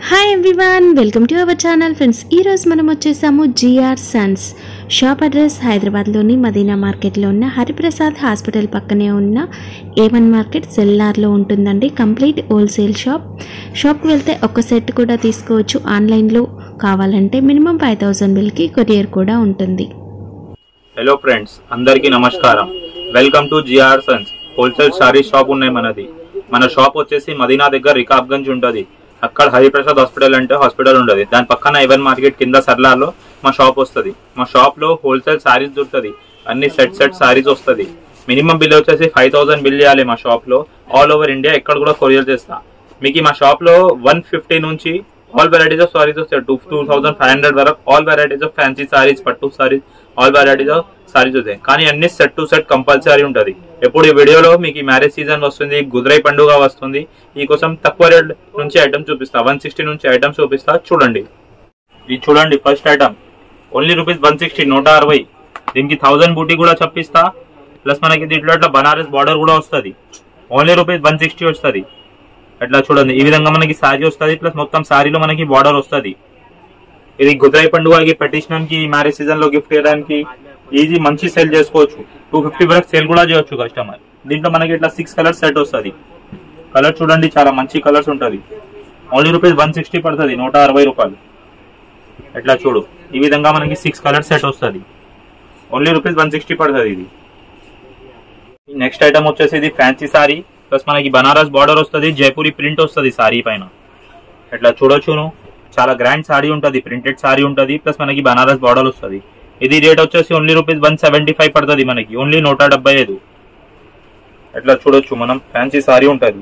Hi everyone welcome to our channel friends ఈరోజు మనం వచ్చేసాము జిఆర్ సన్స్ షాప్ అడ్రస్ హైదరాబాద్లోని మదీనా మార్కెట్లో ఉన్న హరిప్రసాద్ హాస్పిటల్ పక్కనే ఉన్న ఏవన్ మార్కెట్ సెల్లార్లో ఉంటుందండి కంప్లీట్ హోల్సేల్ షాప్ షాప్కి వెళ్తే ఒక సెట్ కూడా తీసుకోవచ్చు ఆన్లైన్లో కావాలంటే మినిమం ఫైవ్ థౌసండ్ బిల్కి కొరియర్ కూడా ఉంటుంది హలో ఫ్రెండ్స్ అందరికీ నమస్కారం welcome to GR sons wholesale sari shop ఉన్నాయి మనది మన షాప్ వచ్చేసి మదీనా దగ్గర రికాబ్గంజ్ ఉంటుంది అక్కడ హరిప్రసాద్ హాస్పిటల్ అంటే హాస్పిటల్ ఉండదు దాని పక్కన ఎవెన్ మార్కెట్ కింద సర్లాలో మా షాప్ వస్తుంది మా షాప్ లో హోల్సేల్ సారీస్ దొరుకుతుంది అన్ని సెట్ సెట్ సారీస్ వస్తుంది మినిమం బిల్ వచ్చేసి ఫైవ్ థౌసండ్ బిల్ చేయాలి మా షాప్ లో ఆల్ ఓవర్ ఇండియా ఎక్కడ కూడా కొరియర్ చేస్తా మీకు ఈ మా షాప్ లో వన్ ఫిఫ్టీ నుంచి ఆల్ వెరైటీస్ ఆఫ్ సారీస్ వస్తాయి two two thousand five hundred వరకు all varieties of fancy saris పట్టు saris all varieties of saris వస్తాయి కానీ అన్ని సెట్ టు సెట్ కంపల్సరీ ఉంటుంది ఎప్పుడు ఈ వీడియోలో మీకు ఈ మ్యారేజ్ సీజన్ వస్తుంది గుజరై పండుగ వస్తుంది ఈ కోసం తక్కువ రేట్ నుంచి ఐటమ్స్ చూపిస్తా వన్ సిక్స్టీ నుంచి ఐటమ్స్ చూపిస్తా చూడండి ఇది చూడండి first item only rupees one sixty నూట అరవై దీనికి థౌసండ్ బూటీ కూడా చెప్పిస్తా ప్లస్ మనకి దీంట్లో ఇట్లా బనారస్ బార్డర్ కూడా వస్తుంది ఓన్లీ రూపీస్ వన్ సిక్స్టీ వస్తుంది అట్లా చూడండి ఈ విధంగా మనకి సారీ వస్తుంది ప్లస్ మొత్తం సారీలో మనకి బార్డర్ వస్తుంది ఇది గుజరాయి పండుగకి పెటిషన్ కి మ్యారేజ్ సీజన్ లో గిఫ్ట్ చేయడానికి ఈజీ మంచి సేల్ చేసుకోవచ్చు టూ ఫిఫ్టీ వరకు సేల్ కూడా చేయొచ్చు కస్టమర్ దీంట్లో మనకి ఇట్లా సిక్స్ కలర్స్ సెట్ వస్తుంది కలర్ చూడండి చాలా మంచి కలర్స్ ఉంటుంది ఓన్లీ రూపీస్ వన్ సిక్స్టీ పడుతుంది నూట అరవై రూపాయలు ఎట్లా చూడు ఈ విధంగా మనకి సిక్స్ కలర్ సెట్ వస్తుంది ఓన్లీ రూపీస్ వన్ సిక్స్టీ పడుతుంది ఇది నెక్స్ట్ ఐటమ్ వచ్చేసి ఇది ఫ్యాన్సీ సారీ ప్లస్ మనకి బనారస్ బార్డర్ వస్తుంది జైపూరి ప్రింట్ వస్తుంది సారీ పైన ఇట్లా చూడొచ్చును చాలా గ్రాండ్ సారీ ఉంటుంది ప్రింటెడ్ సారీ ఉంటుంది ప్లస్ మనకి బనారస్ బార్డర్ వస్తుంది ఇది రేట్ వచ్చేసి only rupees one seventy five పడుతుంది మనకి ఓన్లీ నూట డెబ్బై ఐదు ఎట్లా చూడొచ్చు మనం ఫ్యాన్సీ సారీ ఉంటుంది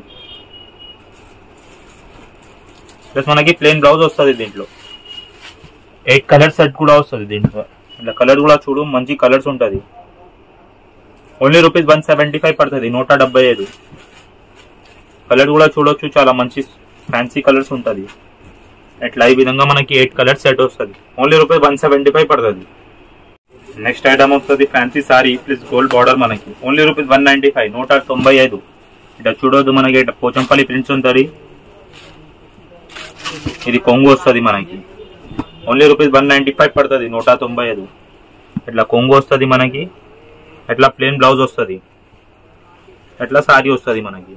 ప్లస్ మనకి ప్లెయిన్ బ్లౌజ్ వస్తుంది దీంట్లో ఎయిట్ కలర్ సెట్ కూడా వస్తుంది దీంట్లో ఇట్లా కలర్ కూడా చూడు మంచి కలర్స్ ఉంటుంది only rupees one seventy five పడుతుంది నూట డెబ్బై ఐదు కలర్ కూడా చూడొచ్చు చాలా మంచి ఫ్యాన్సీ కలర్స్ ఉంటుంది ఇట్లా ఈ విధంగా మనకి ఎయిట్ కలర్ సెట్ వస్తుంది only rupees one seventy five పడుతుంది నెక్స్ట్ ఐటమ్ వస్తుంది fancy sari plus gold border మనకి only rupees one ninety five నూట తొంభై ఐదు ఇట్లా చూడొద్దు మనకి ఇట్లా పోచంపల్లి ప్రింట్స్ ఉంటుంది ఇది కొంగు వస్తుంది మనకి only rupees one ninety five పడుతుంది నూట తొంభై ఐదు ఇట్లా కొంగు వస్తుంది మనకి ఎట్లా ప్లేన్ బ్లౌజ్ వస్తుంది ఎట్లా సారీ వస్తుంది మనకి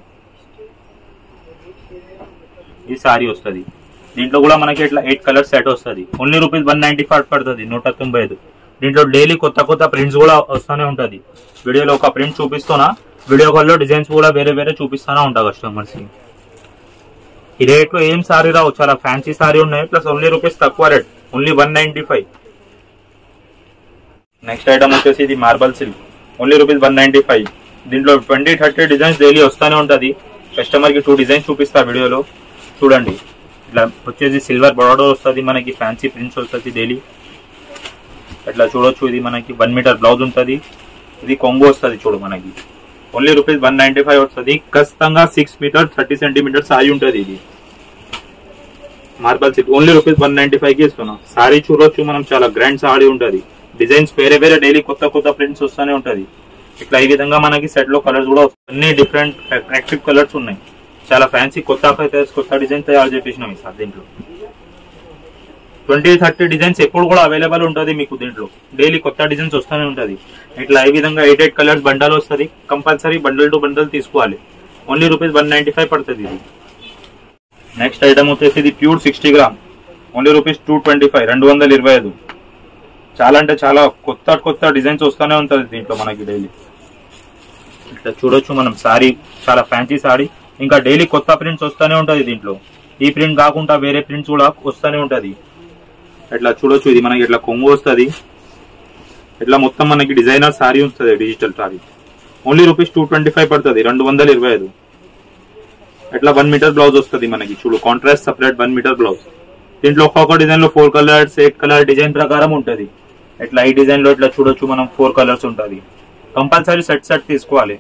ఈ సారీ వస్తుంది దీంట్లో కూడా మనకి ఇట్లా ఎయిట్ కలర్ సెట్ వస్తుంది only rupees one ninety five పడుతుంది నూట తొంభై ఐదు దీంట్లో డైలీ కొత్త కొత్త ప్రింట్స్ కూడా వస్తూనే ఉంటుంది వీడియోలో ఒక ప్రింట్ చూపిస్తున్నా వీడియో కాల్లో డిజైన్స్ కూడా వేరే వేరే చూపిస్తూనే ఉంటా కస్టమర్స్ కి ఈ రేట్ లో ఏం సారీ రావు చాలా ఫ్యాన్సీ సారీ ఉన్నాయి ప్లస్ ఓన్లీ రూపీస్ తక్కువ rate only one ninety five next item వచ్చేసి ఇది marble silk only rupees one ninety five దీంట్లో ట్వంటీ థర్టీ డిజైన్స్ డైలీ వస్తూనే ఉంటుంది కస్టమర్ కి టూ డిజైన్స్ చూపిస్తా వీడియోలో చూడండి ఇట్లా వచ్చేసి సిల్వర్ బార్డర్ వస్తుంది మనకి ఫ్యాన్సీ ప్రింట్స్ వస్తుంది డైలీ ఇట్లా చూడొచ్చు ఇది మనకి వన్ మీటర్ బ్లౌజ్ ఉంటుంది ఇది కొంగు వస్తుంది చూడు మనకి only rupees one ninety five వస్తుంది ఖచ్చితంగా six metre thirty centimetre sari ఉంటుంది ఇది marble silk only rupees one ninety five కి ఇస్తున్నాం సారీ చూడొచ్చు మనం చాలా గ్రాండ్ సారీ ఉంటుంది డిజైన్స్ వేరే వేరే డైలీ కొత్త కొత్త ప్రింట్స్ వస్తూనే ఉంటది ఇట్లా ఈ విధంగా మనకి సెట్ లో కలర్స్ కూడా వస్తాయి. అన్ని డిఫరెంట్ అట్రాక్టివ్ కలర్స్ ఉన్నాయి చాలా ఫ్యాన్సీ కొత్త కొత్త డిజైన్ తయారు చేపించినాం ఈ సార్ దీంట్లో ట్వంటీ థర్టీ డిజైన్స్ ఎప్పుడు కూడా అవైలబుల్ ఉంటుంది మీకు దీంట్లో డైలీ కొత్త డిజైన్స్ వస్తూనే ఉంటుంది ఇట్లా ఈ విధంగా ఎయిట్ ఎయిట్ కలర్స్ బండల్ వస్తుంది కంపల్సరీ బండల్ టు బండల్ తీసుకోవాలి only rupees one ninety five పడుతుంది ఇది నెక్స్ట్ ఐటమ్ వచ్చేసి ఇది pure sixty gram only rupees two twenty five రెండు వందల ఇరవై ఐదు చాలా అంటే చాలా కొత్త కొత్త డిజైన్స్ వస్తూనే ఉంటుంది దీంట్లో మనకి డైలీ ఇట్లా చూడొచ్చు మనం సారీ చాలా ఫ్యాన్సీ సారీ ఇంకా డైలీ కొత్త ప్రింట్స్ వస్తూనే ఉంటుంది దీంట్లో ఈ ప్రింట్ కాకుండా వేరే ప్రింట్స్ కూడా వస్తూనే ఉంటుంది ఇట్లా చూడొచ్చు ఇది మనకి ఇట్లా కొంగు వస్తుంది ఇట్లా మొత్తం మనకి డిజైనర్ సారీ వస్తుంది digital sari only rupees two twenty five పడుతుంది రెండు వందల ఇరవై ఐదు ఇట్లా వన్ మీటర్ బ్లౌజ్ వస్తుంది మనకి చూడు contrast separate one metre blouse దీంట్లో ఒక్కొక్క డిజైన్ లో four colours eight colour design ప్రకారం ఉంటుంది ఇట్లా ఈ డిజైన్ లో ఇట్లా చూడొచ్చు మనం ఫోర్ కలర్స్ ఉంటుంది కంపల్సరీ సెట్ సెట్ తీసుకోవాలి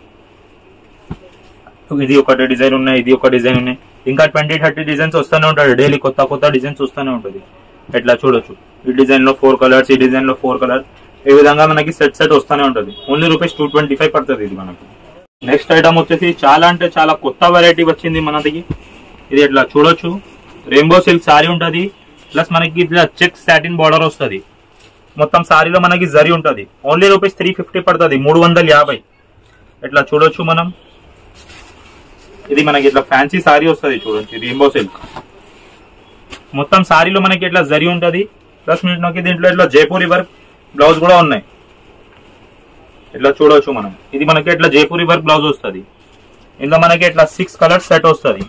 ఇది ఒకటి డిజైన్ ఉన్నాయి ఇది ఒక డిజైన్ ఉన్నాయి ఇంకా ట్వంటీ థర్టీ డిజైన్స్ వస్తూనే ఉంటాయి డైలీ కొత్త కొత్త డిజైన్స్ వస్తూనే ఉంటుంది ఇట్లా చూడొచ్చు ఈ డిజైన్ లో ఫోర్ కలర్స్ ఈ డిజైన్ లో ఫోర్ కలర్స్ ఈ విధంగా మనకి సెట్ సెట్ వస్తూనే ఉంటుంది only rupees two twenty five పడుతుంది ఇది మనకి నెక్స్ట్ ఐటమ్ వచ్చేసి చాలా అంటే చాలా కొత్త వెరైటీ వచ్చింది మనకి ఇది ఇట్లా చూడొచ్చు రెయిన్బో సిల్క్ సారీ ఉంటది ప్లస్ మనకి ఇట్లా చెక్ సాటిన్ బార్డర్ వస్తుంది మొత్తం సారీలో మనకి జరీ ఉంటది ఓన్లీ రూపీస్ త్రీ ఫిఫ్టీ పడుతుంది మూడు వందల యాభై ఇట్లా చూడొచ్చు మనం ఇది మనకి ఇట్లా ఫ్యాన్సీ సారీ వస్తుంది చూడొచ్చు రెయిన్బో సిల్క్ మొత్తం సారీలో మనకి ఇట్లా జరీ ఉంటది ప్లస్ మనకి దీంట్లో ఇట్లా జైపూరి వర్క్ బ్లౌజ్ కూడా ఉన్నాయి ఇట్లా చూడొచ్చు మనం ఇది మనకి ఇట్లా జైపూరి వర్క్ బ్లౌజ్ వస్తుంది ఇందులో మనకి ఇట్లా సిక్స్ కలర్స్ సెట్ వస్తుంది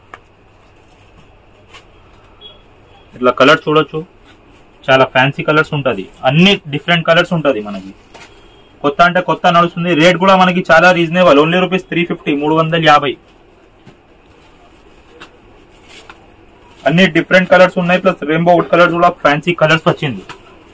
ఇట్లా కలర్ చూడొచ్చు చాలా ఫ్యాన్సీ కలర్స్ ఉంటది అన్ని డిఫరెంట్ కలర్స్ ఉంటది మనకి కొత్త అంటే కొత్త నడుస్తుంది రేట్ కూడా మనకి చాలా reasonable only rupees three fifty మూడు వందల యాభై అన్ని డిఫరెంట్ కలర్స్ ఉన్నాయి ప్లస్ రెయిన్బో వుడ్ కలర్స్ కూడా ఫ్యాన్సీ కలర్స్ వచ్చింది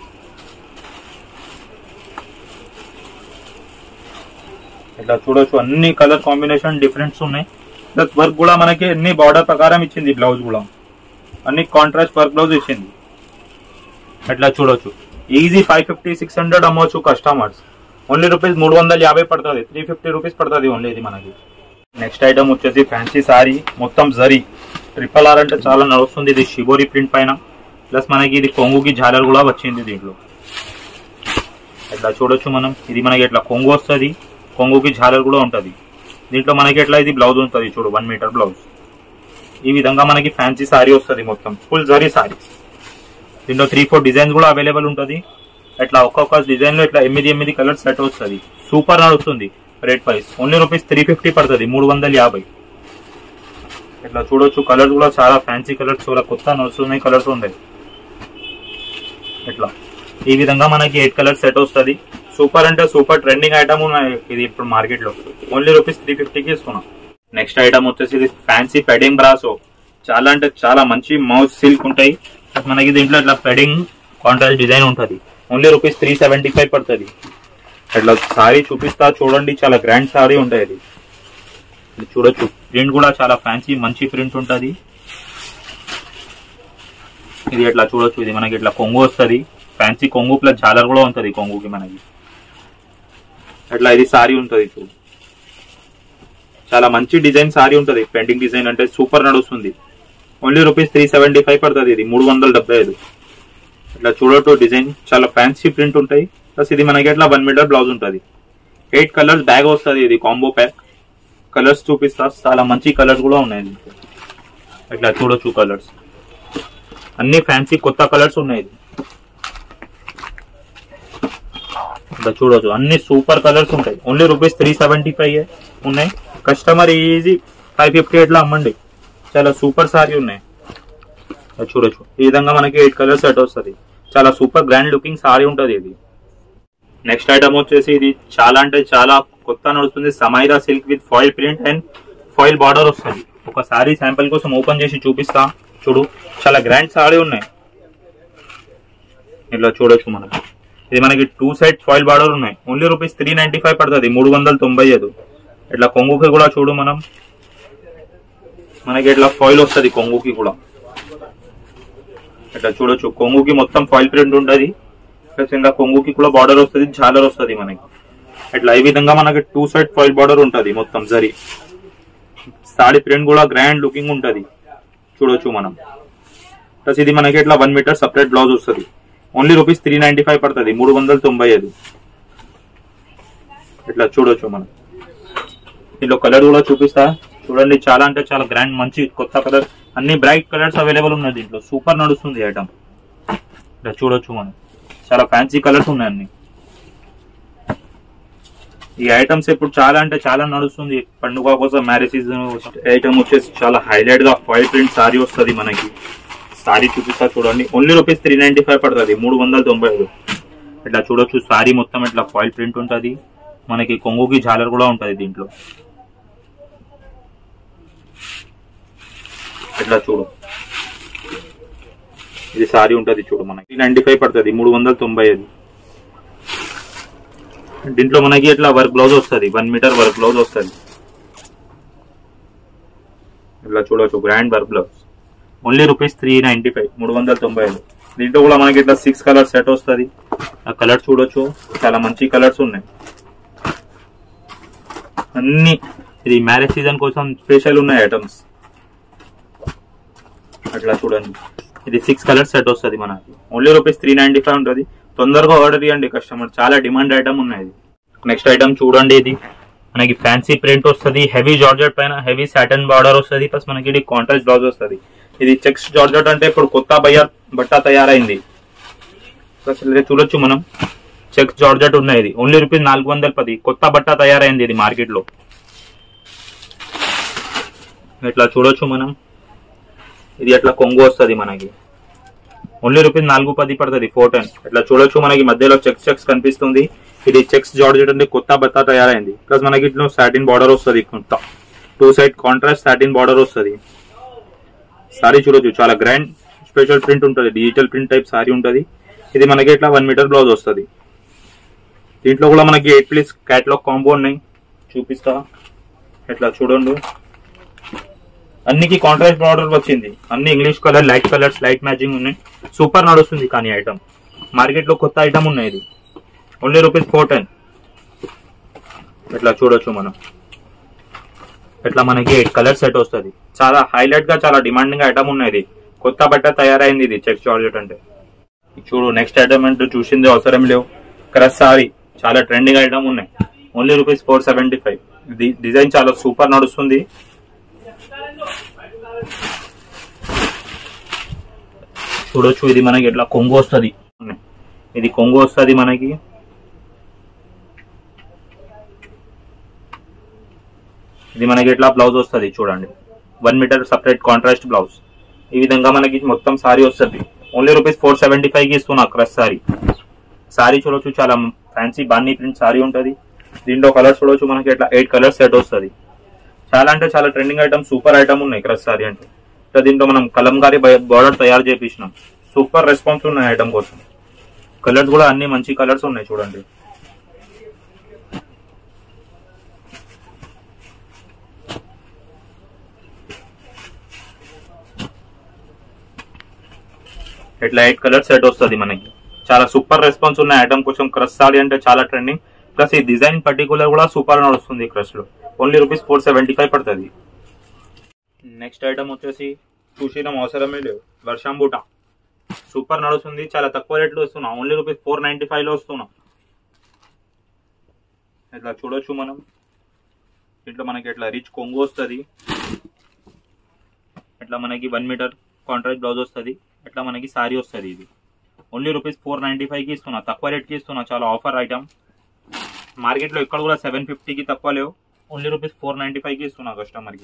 ఇట్లా చూడొచ్చు అన్ని కలర్ కాంబినేషన్ డిఫరెంట్స్ ఉన్నాయి ప్లస్ వర్క్ కూడా మనకి అన్ని బార్డర్ ప్రకారం ఇచ్చింది బ్లౌజ్ కూడా అన్ని కాంట్రాస్ట్ వర్క్ బ్లౌజ్ ఇచ్చింది అట్లా చూడొచ్చు easy five fifty six hundred అమ్మవచ్చు కస్టమర్స్ ఓన్లీ రూపీస్ మూడు వందల యాభై పడుతుంది త్రీ ఫిఫ్టీ రూపీస్ పడుతుంది ఓన్లీ ఇది మనకి నెక్స్ట్ ఐటమ్ వచ్చేసి ఫ్యాన్సీ సారీ మొత్తం జరీ ట్రిపుల్ ఆర్ అంటే చాలా నడుస్తుంది ఇది షిబోరి ప్రింట్ పైన ప్లస్ మనకి ఇది కొంగుకి జాలర్ కూడా వచ్చింది దీంట్లో ఇట్లా చూడొచ్చు మనం ఇది మనకి ఇట్లా కొంగు వస్తుంది కొంగుకి జాలర్ కూడా ఉంటుంది దీంట్లో మనకి ఎట్లా ఇది బ్లౌజ్ ఉంటుంది చూడు వన్ మీటర్ బ్లౌజ్ ఈ విధంగా మనకి ఫ్యాన్సీ సారీ వస్తుంది మొత్తం ఫుల్ జరీ సారీ దీంట్లో త్రీ ఫోర్ డిజైన్స్ కూడా అవైలబుల్ ఉంటుంది ఇట్లా ఒక్కొక్క డిజైన్ లో ఇట్లా ఎనిమిది ఎనిమిది కలర్స్ సెట్ వస్తుంది సూపర్ నడుస్తుంది rate price only rupees three fifty పడుతుంది మూడు వందల యాభై ఇట్లా చూడొచ్చు కలర్స్ కూడా చాలా ఫ్యాన్సీ కలర్స్ చాలా కొత్త నడుస్తున్నాయి కలర్స్ ఉన్నాయి ఇట్లా ఈ విధంగా మనకి ఎయిట్ కలర్స్ సెట్ వస్తుంది సూపర్ అంటే సూపర్ ట్రెండింగ్ ఐటమ్ ఉన్నాయి ఇది ఇప్పుడు మార్కెట్ లో ఓన్లీ రూపీస్ త్రీ ఫిఫ్టీకి ఇస్తున్నాం నెక్స్ట్ ఐటమ్ వచ్చేసి ఇది ఫ్యాన్సీ పెడింగ్ బ్రాసో చాలా అంటే చాలా మంచి మౌత్ సిల్క్ ఉంటాయి మనకి దీంట్లో ఇట్లా పెడింగ్ కాంట్రాస్ట్ డిజైన్ ఉంటుంది only rupees three seventy five పడుతుంది ఇట్లా సారీ చూపిస్తా చూడండి చాలా గ్రాండ్ సారీ ఉంటాయి ఇది ఇది చూడొచ్చు ప్రింట్ కూడా చాలా ఫ్యాన్సీ మంచి ప్రింట్ ఉంటుంది ఇది ఇట్లా చూడొచ్చు ఇది మనకి ఇట్లా కొంగు వస్తుంది ఫ్యాన్సీ కొంగు ప్లస్ జాలర్ కూడా ఉంటుంది కొంగుకి మనకి అట్లా ఇది సారీ ఉంటుంది చూడు చాలా మంచి డిజైన్ సారీ ఉంటుంది పెండింగ్ డిజైన్ అంటే సూపర్ నడుస్తుంది only rupees three seventy five పడుతుంది ఇది మూడు వందల డెబ్బై ఐదు ఇట్లా చూడటం డిజైన్ చాలా ఫ్యాన్సీ ప్రింట్ ఉంటాయి ప్లస్ ఇది మనకి ఇట్లా వన్ మీటర్ బ్లౌజ్ ఉంటుంది ఎయిట్ కలర్స్ బ్యాగ్ వస్తుంది ఇది కాంబో ప్యాక్ కలర్స్ చూపిస్తా చాలా మంచి కలర్స్ కూడా ఉన్నాయి దీంట్లో ఇట్లా చూడొచ్చు కలర్స్ అన్ని ఫ్యాన్సీ కొత్త కలర్స్ ఉన్నాయి ఇది ఇట్లా చూడొచ్చు అన్ని సూపర్ కలర్స్ ఉంటాయి only rupees three seventy five ఉన్నాయి కస్టమర్ ఈజీ ఫైవ్ ఫిఫ్టీ ఎట్లా అమ్మండి చాలా సూపర్ సారీ ఉన్నాయి అది చూడొచ్చు ఈ విధంగా మనకి ఎయిట్ కలర్స్ సెట్ వస్తుంది చాలా సూపర్ గ్రాండ్ లుకింగ్ సారీ ఉంటుంది ఇది నెక్స్ట్ ఐటమ్ వచ్చేసి ఇది చాలా అంటే చాలా కొత్త నడుస్తుంది Samaira silk with foil print and foil border వస్తుంది ఒక సారీ శాంపిల్ కోసం ఓపెన్ చేసి చూపిస్తా చూడు చాలా గ్రాండ్ సారీ ఉన్నాయి ఇట్లా చూడొచ్చు మనం ఇది మనకి టూ సైడ్ ఫాయిల్ బార్డర్ ఉన్నాయి only rupees three ninety five పడుతుంది మూడు వందల తొంభై ఐదు ఇట్లా కొంగుకి కూడా చూడు మనం మనకి ఇట్లా ఫాయిల్ వస్తుంది కొంగుకి కూడా ఇట్లా చూడొచ్చు కొంగుకి మొత్తం ఫాయిల్ ప్రింట్ ఉంటుంది ప్లస్ ఇంకా కొంగుకి కూడా బార్డర్ వస్తుంది జాలర్ వస్తుంది మనకి ఇట్లా ఈ విధంగా మనకి టూ సైడ్ ఫాయిల్ బార్డర్ ఉంటుంది మొత్తం జరి సాడీ ప్రింట్ కూడా గ్రాండ్ లుకింగ్ ఉంటుంది చూడొచ్చు మనం ప్లస్ ఇది మనకి ఇట్లా వన్ మీటర్ సపరేట్ బ్లౌజ్ వస్తుంది only rupees three ninety five పడుతుంది మూడు వందల తొంభై ఐదు ఇట్లా చూడొచ్చు మనం దీంట్లో కలర్ కూడా చూపిస్తా చూడండి చాలా అంటే చాలా గ్రాండ్ మంచి కొత్త కలర్ అన్ని బ్రైట్ కలర్స్ అవైలబుల్ ఉన్నాయి దీంట్లో సూపర్ నడుస్తుంది ఐటమ్ ఇట్లా చూడొచ్చు మనం చాలా ఫ్యాన్సీ కలర్స్ ఉన్నాయి అన్ని ఈ ఐటమ్స్ ఇప్పుడు చాలా అంటే చాలా నడుస్తుంది పండుగ కోసం మ్యారేజ్ సీజన్ ఐటమ్ వచ్చేసి చాలా హైలైట్ గా ఫాయిల్ ప్రింట్ సారీ వస్తుంది మనకి సారీ చూపిస్తా చూడండి only rupees three ninety five పడుతుంది మూడు వందల తొంభై ఐదు ఇట్లా చూడొచ్చు సారీ మొత్తం ఇట్లా ఫాయిల్ ప్రింట్ ఉంటుంది మనకి కొంగుకి జాలర్ కూడా ఉంటుంది దీంట్లో ఇట్లా చూడు ఇది సారీ ఉంటుంది చూడు మనకి త్రీ నైన్టీ ఫైవ్ పడుతుంది మూడు వందల తొంభై ఐదు దీంట్లో మనకి ఇట్లా వర్క్ బ్లౌజ్ వస్తుంది వన్ మీటర్ వర్క్ బ్లౌజ్ వస్తుంది ఇట్లా చూడవచ్చు grand work blouse only rupees three ninety five మూడు వందల తొంభై ఐదు దీంట్లో కూడా మనకి ఇట్లా సిక్స్ కలర్ సెట్ వస్తుంది ఆ కలర్ చూడొచ్చు చాలా మంచి కలర్స్ ఉన్నాయి అన్ని ఇది మ్యారేజ్ సీజన్ కోసం స్పెషల్ ఉన్నాయి ఐటమ్స్ అట్లా చూడండి ఇది సిక్స్ కలర్స్ సెట్ వస్తుంది మనకి only rupees three ninety five ఉంటుంది తొందరగా ఆర్డర్ ఇవ్వండి కస్టమర్ చాలా డిమాండ్ ఐటమ్ ఉన్నాయి నెక్స్ట్ ఐటమ్ చూడండి ఇది మనకి ఫ్యాన్సీ ప్రింట్ వస్తుంది హెవీ జార్జెట్ పైన హెవీ సాటన్ బార్డర్ వస్తుంది ప్లస్ మనకి ఇది కాంట్రాస్ట్ బ్లౌజ్ వస్తుంది ఇది చెక్స్ జార్జెట్ అంటే ఇప్పుడు కొత్త బయ్య బట్ట తయారైంది ప్లస్ ఇలా చూడొచ్చు మనం చెక్స్ జార్జెట్ ఉన్నాయి ఇది ఓన్లీ రూపీస్ నాలుగు వందల పది కొత్త బట్ట తయారైంది ఇది మార్కెట్ లో ఇట్లా చూడొచ్చు మనం ఇది అట్లా కొంగు వస్తుంది మనకి ఓన్లీ రూపీస్ నాలుగు పది పడుతుంది ఫోర్ టెన్ ఇట్లా చూడొచ్చు మనకి మధ్యలో చెక్స్ చెక్స్ కనిపిస్తుంది ఇది చెక్స్ జార్జెట్ అంటే కొత్త బత్త తయారైంది ప్లస్ మనకి ఇట్లా సాటిన్ బార్డర్ వస్తుంది కొత్త two side contrast satin border వస్తుంది సారీ చూడొచ్చు చాలా గ్రాండ్ స్పెషల్ ప్రింట్ ఉంటుంది డిజిటల్ ప్రింట్ టైప్ సారీ ఉంటుంది ఇది మనకి ఇట్లా వన్ మీటర్ బ్లౌజ్ వస్తుంది దీంట్లో కూడా మనకి ఎయిట్ ప్లీస్ క్యాట్లాగ్ కాంబో ఉన్నాయి చూపిస్తా ఇట్లా చూడండి అన్నికి కాంట్రాస్ట్ బార్డర్ వచ్చింది అన్ని English colour light colours light matching ఉన్నాయి సూపర్ నడుస్తుంది కానీ ఐటమ్ మార్కెట్ లో కొత్త ఐటమ్ ఉన్నాయి ఇది ఓన్లీ రూపీస్ ఫోర్ టెన్ ఇట్లా చూడొచ్చు మనం ఇట్లా మనకి ఎయిట్ కలర్ సెట్ వస్తుంది చాలా హైలైట్ గా చాలా డిమాండింగ్ ఐటమ్ ఉన్నాయి ఇది కొత్త బట్ట తయారైంది ఇది చెక్ చార్జెట్ అంటే చూడు నెక్స్ట్ ఐటమ్ అంటే చూసింది అవసరం లేవు క్రస్ సారీ చాలా ట్రెండింగ్ ఐటమ్ ఉన్నాయి only rupees four seventy five ఇది డిజైన్ చాలా సూపర్ నడుస్తుంది చూడొచ్చు ఇది మనకి ఎట్లా కొంగు వస్తుంది ఇది కొంగు వస్తుంది మనకి ఇది మనకి ఎట్లా బ్లౌజ్ వస్తుంది చూడండి one metre separate contrast blouse ఈ విధంగా మనకి మొత్తం సారీ వస్తుంది only rupees four seventy five కి ఇస్తున్నా క్రష్ సారీ సారీ చూడొచ్చు చాలా ఫ్యాన్సీ బాన్నీ ప్రింట్ సారీ ఉంటుంది దీంట్లో కలర్స్ చూడొచ్చు మనకి ఎట్లా ఎయిట్ కలర్స్ సెట్ వస్తుంది చాలా అంటే చాలా ట్రెండింగ్ ఐటమ్ సూపర్ ఐటమ్ ఉన్నాయి క్రష్ సారీ అంటే ఇట్లా దీంట్లో మనం కలంకారీ బార్డర్ తయారు చేపించినాం సూపర్ రెస్పాన్స్ ఉన్నాయి ఐటమ్ కోసం కలర్స్ కూడా అన్ని మంచి కలర్స్ ఉన్నాయి చూడండి ఇట్లా ఎయిట్ కలర్ సెట్ వస్తుంది మనకి చాలా సూపర్ రెస్పాన్స్ ఉన్న ఐటమ్ కోసం క్రష్ సారీ అంటే చాలా ట్రెండింగ్ ప్లస్ ఈ డిజైన్ పర్టికులర్ కూడా సూపర్ నడుస్తుంది క్రష్ లో only rupees four seventy five పడుతుంది నెక్స్ట్ ఐటమ్ వచ్చేసి చూసిన అవసరమే లేవు వర్షం బూట సూపర్ నడుస్తుంది చాలా తక్కువ రేట్లో వస్తున్నా only rupees four ninety five లో వస్తున్నా ఇట్లా చూడొచ్చు మనం ఇట్లా మనకి ఇట్లా రిచ్ కొంగు వస్తుంది ఇట్లా మనకి వన్ మీటర్ కాంట్రాక్ట్ బ్లౌజ్ వస్తుంది ఇట్లా మనకి సారీ వస్తుంది ఇది ఓన్లీ రూపీస్ ఫోర్ నైన్టీ ఫైవ్కి ఇస్తున్నా తక్కువ రేట్కి ఇస్తున్నా చాలా ఆఫర్ ఐటమ్ మార్కెట్లో ఇక్కడ కూడా సెవెన్ ఫిఫ్టీకి తక్కువ లేవు ఓన్లీ రూపీస్ ఫోర్ నైన్టీ ఫైవ్కి ఇస్తున్నా కస్టమర్కి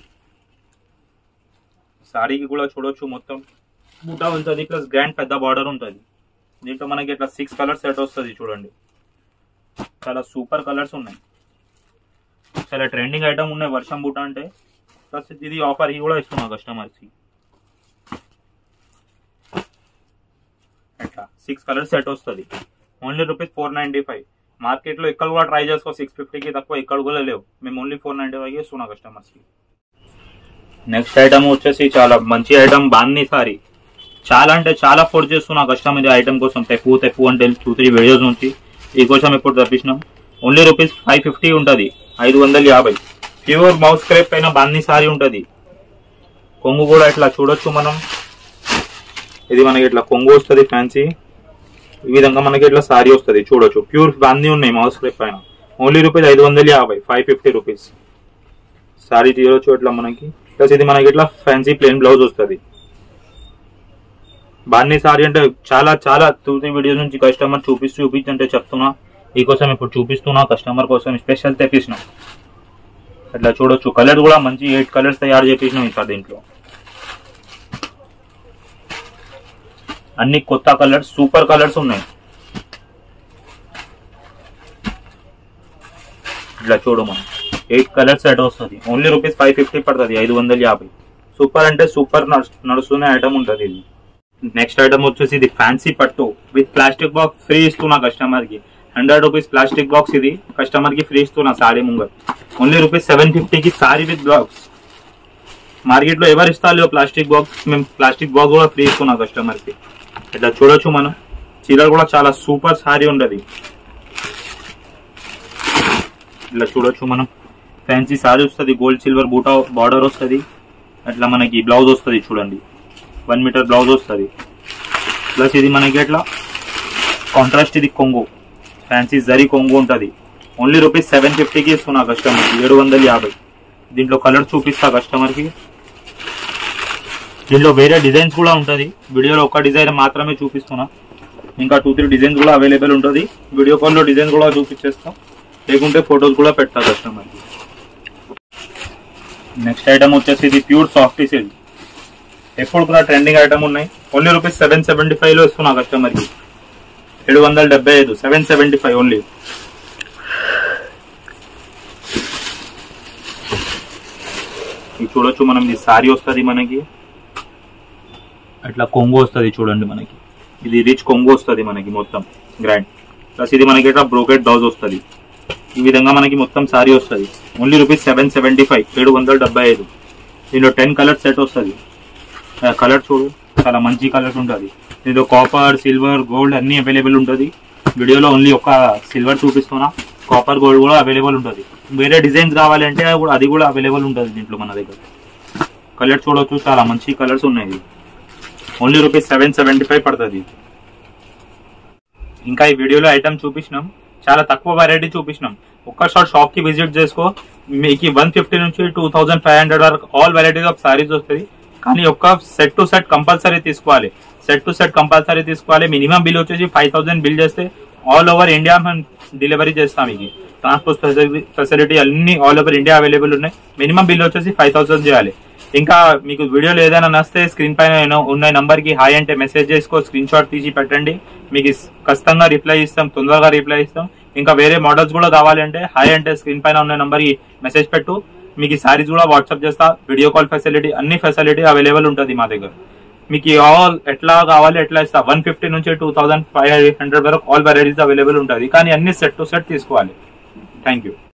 సారీకి కూడా చూడొచ్చు మొత్తం బూటా ఉంటుంది ప్లస్ గ్రాండ్ పెద్ద బార్డర్ ఉంటుంది దీంట్లో మనకి ఇట్లా సిక్స్ కలర్స్ సెట్ వస్తుంది చూడండి చాలా సూపర్ కలర్స్ ఉన్నాయి చాలా ట్రెండింగ్ ఐటమ్ ఉన్నాయి వర్షం బూట అంటే ప్లస్ ఇది ఆఫర్ ఇది కూడా ఇస్తున్నా కస్టమర్స్కి అట్లా సిక్స్ కలర్స్ సెట్ వస్తుంది only rupees four ninety five మార్కెట్లో ఇక్కడ కూడా ట్రై చేసుకో సిక్స్ ఫిఫ్టీకి తక్కువ ఇక్కడ కూడా లేవు మేము ఓన్లీ ఫోర్ నైన్టీ ఫైవ్కి ఇస్తున్నా కస్టమర్స్కి నెక్స్ట్ ఐటమ్ వచ్చేసి చాలా మంచి ఐటమ్ బాన్ని సారీ చాలా అంటే చాలా ఫోర్స్ చేస్తున్నా కష్టం ఇది ఐటమ్ కోసం తెప్పు తెప్పు అంటే టూ త్రీ వీడియోస్ నుంచి ఈ కోసం ఇప్పుడు తప్పించినాం ఓన్లీ రూపీస్ ఫైవ్ ఫిఫ్టీ ఉంటుంది ఐదు వందల యాభై ప్యూర్ మౌస్ క్రేప్ పైన బాన్ని సారీ ఉంటుంది కొంగు కూడా ఇట్లా చూడొచ్చు మనం ఇది మనకి ఇట్లా కొంగు వస్తుంది ఫ్యాన్సీ ఈ విధంగా మనకి ఇట్లా సారీ వస్తుంది చూడొచ్చు ప్యూర్ బాందీ ఉన్నాయి మౌస్ క్రేప్ పైన ఓన్లీ రూపీస్ ఐదు వందల యాభై ఫైవ్ ఫిఫ్టీ రూపీస్ సారీ తీయొచ్చు ఇట్లా మనకి ప్లస్ ఇది మనకి ఇట్లా ఫ్యాన్సీ ప్లెయిన్ బ్లౌజ్ వస్తుంది బాన్ని సారీ అంటే చాలా చాలా టూ త్రీ వీడియోస్ నుంచి కస్టమర్ చూపిస్తూ చూపించంటే చెప్తున్నా ఈ కోసం ఇప్పుడు చూపిస్తున్నా కస్టమర్ కోసం స్పెషల్ తెప్పించినాం అట్లా చూడొచ్చు కలర్ కూడా మంచి ఎయిట్ కలర్స్ తయారు చేపించినాం ఈసారి దీంట్లో అన్ని కొత్త కలర్స్ సూపర్ కలర్స్ ఉన్నాయి ఇట్లా చూడు మనం ఎయిట్ కలర్స్ సెట్ వస్తుంది ఓన్లీ రూపీస్ ఫైవ్ ఫిఫ్టీ పడుతుంది ఐదు వందల యాభై సూపర్ అంటే సూపర్ నడుస్తున్న ఐటమ్ ఉంటుంది ఇది నెక్స్ట్ ఐటమ్ వచ్చేసి ఇది ఫ్యాన్సీ పట్టు విత్ ప్లాస్టిక్ బాక్స్ ఫ్రీ ఇస్తున్నా కస్టమర్ కి హండ్రెడ్ రూపీస్ ప్లాస్టిక్ బాక్స్ ఇది కస్టమర్ కి ఫ్రీ ఇస్తున్నా సారీ ముంగర్ ఓన్లీ రూపీస్ సెవెన్ ఫిఫ్టీకి సారీ విత్ బాక్స్ మార్కెట్ లో ఎవరు ఇస్తారు ప్లాస్టిక్ బాక్స్ మేము ప్లాస్టిక్ బాక్స్ కూడా ఫ్రీ ఇస్తున్నా కస్టమర్ కి ఇట్లా చూడొచ్చు మనం చీరలు కూడా చాలా సూపర్ సారీ ఉండదు ఇట్లా చూడొచ్చు మనం ఫ్యాన్సీ సారీ వస్తుంది గోల్డ్ సిల్వర్ బూటా బార్డర్ వస్తుంది అట్లా మనకి బ్లౌజ్ వస్తుంది చూడండి వన్ మీటర్ బ్లౌజ్ వస్తుంది ప్లస్ ఇది మనకి ఎట్లా కాంట్రాస్ట్ ఇది కొంగు ఫ్యాన్సీ జరీ కొంగు ఉంటుంది ఓన్లీ రూపీస్ సెవెన్ ఫిఫ్టీకి ఇస్తున్నా కస్టమర్కి ఏడు వందల యాభై దీంట్లో కలర్ చూపిస్తా కస్టమర్కి దీంట్లో వేరే డిజైన్స్ కూడా ఉంటుంది వీడియోలో ఒక డిజైన్ మాత్రమే చూపిస్తున్నా ఇంకా టూ త్రీ డిజైన్స్ కూడా అవైలబుల్ ఉంటుంది వీడియో కాల్లో డిజైన్స్ కూడా చూపించేస్తాం లేకుంటే ఫొటోస్ కూడా పెడతా కస్టమర్కి నెక్స్ట్ ఐటమ్ వచ్చేసి ఇది ప్యూర్ సాఫ్ట్ సిల్క్ ఎప్పుడు కూడా ట్రెండింగ్ ఐటమ్ ఉన్నాయి only rupees seven seventy five లో ఇస్తున్నా కస్టమర్కి ఏడు వందల డెబ్బై ఐదు సెవెన్ సెవెంటీ ఫైవ్ ఓన్లీ ఇది చూడొచ్చు మనం ఇది సారీ వస్తుంది మనకి అట్లా కొంగు వస్తుంది చూడండి మనకి ఇది రిచ్ కొంగు వస్తుంది మనకి మొత్తం గ్రాండ్ ప్లస్ ఇది మనకి ఇట్లా బ్రోకెట్ బ్లౌజ్ వస్తుంది ఈ విధంగా మనకి మొత్తం సారీ వస్తుంది only rupees seven seventy five ఏడు వందల డెబ్బై ఐదు దీనిలో టెన్ కలర్ సెట్ వస్తుంది కలర్ చూడు చాలా మంచి కలర్స్ ఉంటుంది దీంట్లో కాపర్ సిల్వర్ గోల్డ్ అన్ని అవైలబుల్ ఉంటుంది వీడియోలో ఓన్లీ ఒక సిల్వర్ చూపిస్తున్నా కాపర్ గోల్డ్ కూడా అవైలబుల్ ఉంటుంది వేరే డిజైన్స్ కావాలి అంటే అది కూడా- అది కూడా అవైలబుల్ ఉంటుంది దీంట్లో మన దగ్గర కలర్ చూడొచ్చు చాలా మంచి కలర్స్ ఉన్నాయి only rupees seven seventy five పడుతుంది ఇంకా ఈ వీడియోలో ఐటమ్ చూపించినాం చాలా తక్కువ వెరైటీ చూపించినాం ఒక్కసారి షాప్ కి విజిట్ చేసుకో మీకు వన్ ఫిఫ్టీ నుంచి టూ థౌసండ్ ఫైవ్ హండ్రెడ్ వరకు ఆల్ వెరైటీస్ ఆఫ్ సారీస్ వస్తుంది కానీ ఒక్క సెట్ టు సెట్ కంపల్సరీ తీసుకోవాలి సెట్ టు సెట్ కంపల్సరీ తీసుకోవాలి మినిమం బిల్ వచ్చేసి ఫైవ్ థౌసండ్ బిల్ చేస్తే ఆల్ ఓవర్ ఇండియా మనం డెలివరీ చేస్తాం మీకు ట్రాన్స్పోర్ట్ ఫెసిలిటీ అన్ని ఆల్ ఓవర్ ఇండియా అవైలబుల్ ఉన్నాయి మినిమం బిల్ వచ్చేసి ఫైవ్ థౌసండ్ చేయాలి ఇంకా మీకు వీడియోలో ఏదైనా నస్తే స్క్రీన్ పైన ఏదో ఉన్న నంబర్ కి హాయ్ అంటే మెసేజ్ చేసుకో స్క్రీన్ షాట్ తీసి పెట్టండి మీకు ఇస్- ఖచ్చితంగా రిప్లై ఇస్తాం తొందరగా రిప్లై ఇస్తాం ఇంకా వేరే మోడల్స్ కూడా కావాలి అంటే హాయ్ అంటే స్క్రీన్ పైన ఉన్న నంబర్ కి మెసేజ్ పెట్టు మీకు ఈ సారీస్ కూడా వాట్సాప్ చేస్తా వీడియో కాల్ ఫెసిలిటీ అన్ని ఫెసిలిటీ అవైలబుల్ ఉంటుంది మా దగ్గర మీకు ఆల్ ఎట్లా కావాలి ఎట్లా ఇస్తా వన్ ఫిఫ్టీ నుంచి టూ థౌసండ్ ఫైవ్ హండ్రెడ్ వరకు ఆల్ వెరైటీస్ అవైలబుల్ ఉంటుంది కానీ అన్ని సెట్ టు సెట్ తీసుకోవాలి థ్యాంక్ యూ